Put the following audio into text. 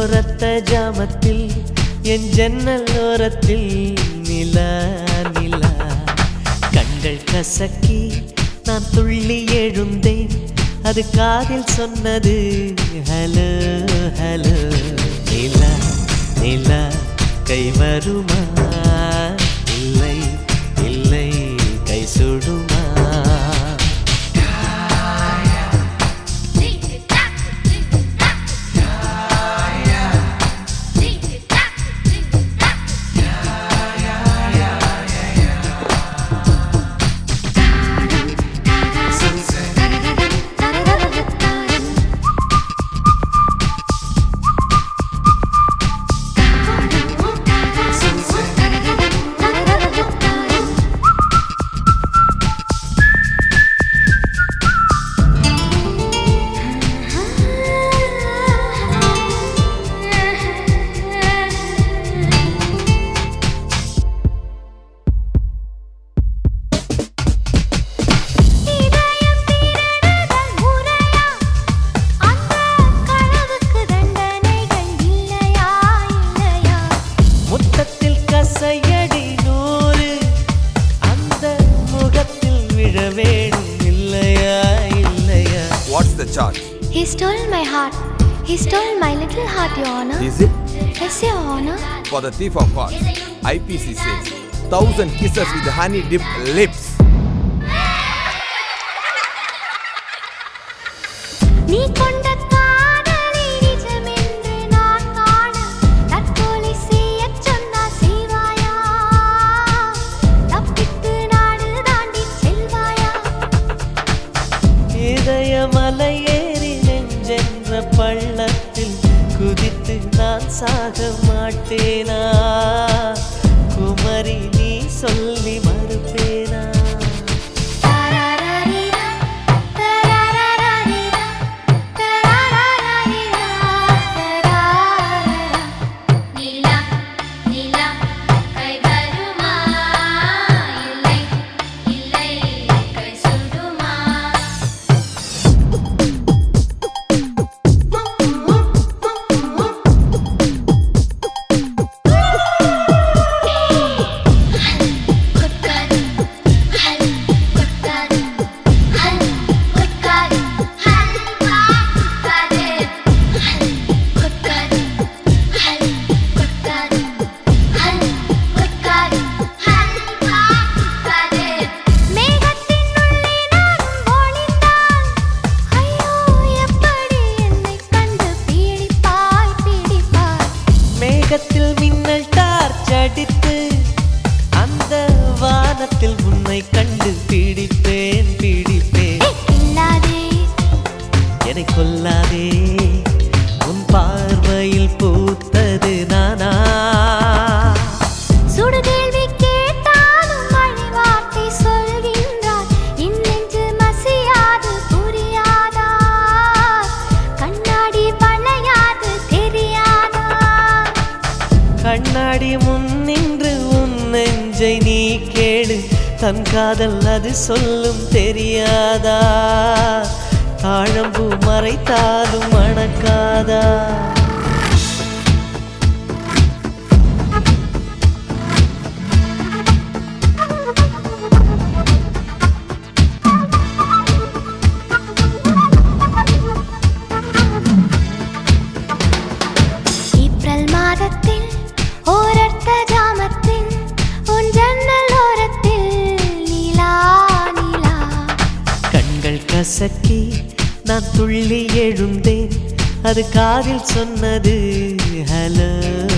ஓரத்த ஜாமத்தில் என் ஜன்னல் ஓரத்தில் நிலா நிலா கண்கள் கசக்கி நான் துள்ளி எழுந்தேன் அது காதில் சொன்னது ஹலோ ஹலோ நிலா நிலா கை வருமா இல்லை இல்லை கை சுடுமா இதயம் திருடுதல் முறையா அந்த களவுக்கு தண்டனைகள் இல்லையா இல்லையா முத்தத்தில் கசையடி நூறு அந்த முகத்தில் விழ வேணும் இல்லையா இல்லையா What's the charge? He stole my heart. He stole my little heart, Your Honor. Is it Yes, Your Honor. for the thief of hearts? IPC says thousand kisses with honey dipped lips. நீ கொண்ட காதலை நிஜமென்று நான் காண தற்கொலை செய்யச் சொன்னா செய்வாயா? தப்பித்து நாடு தாண்டிச் செல்வாயா? இதயமலை ஏறி நெஞ்சென்ற பள்ளத்தில் குதித்து நான் சாக மாட்டேனா குமரி நீ சொல்லி மறுப்பேனா தரரரிரா, தரரரரிரா, தரரரரிரா, தரரரரா. நிலா நிலா கை வருமா இல்லை இல்லை கை சுடுமா கொட்டாது ஹல் கொட்டாது ஹல் கொட்டாது ஹல்வா கொட்டாது ஹல் கொட்டாது ஹல் கொட்டாது ஹல் கொட்டாது ஹல்வா கொட்டாது மேகத்தின் உள்ளே நானும் ஒளிந்தால், ஐயோ எப்படி என்னைக் கண்டு பீடிப்பாய், பீடிப்பாய். மேகத்தில் மின்னல் டார்ச் அடித்து அந்த வானத்தில் உன்னை கண்டு பீடிப்பேன் பீடிப்பேன் ஏய், கில்லாதே, என்னை கொல்லாதே உன் பார்வையில் பூத்தது நானா சுடுகேள்வி கேட்டாலும் மழை வார்த்தை சொல்கின்றார். என் நெஞ்சு மசியாது, புரியாதா? கண்ணாடி வளையாது, தெரியாதா? கண்ணாடி முன் நின்று உன் நெஞ்சை நீ கேளு தன் காதல் அது சொல்லும் தெரியாதா தாழம்பூ மறைத்தாலும் மணக்காதா ஏப்ரல் மாதத்தில் ஓரத்த ஜாமத்தில் உன் ஜன்னல் ஓரத்தில் நிலா நிலா கண்கள் கசக்கி நான் துள்ளி எழுந்தேன் அது காதில் சொன்னது ஹலோ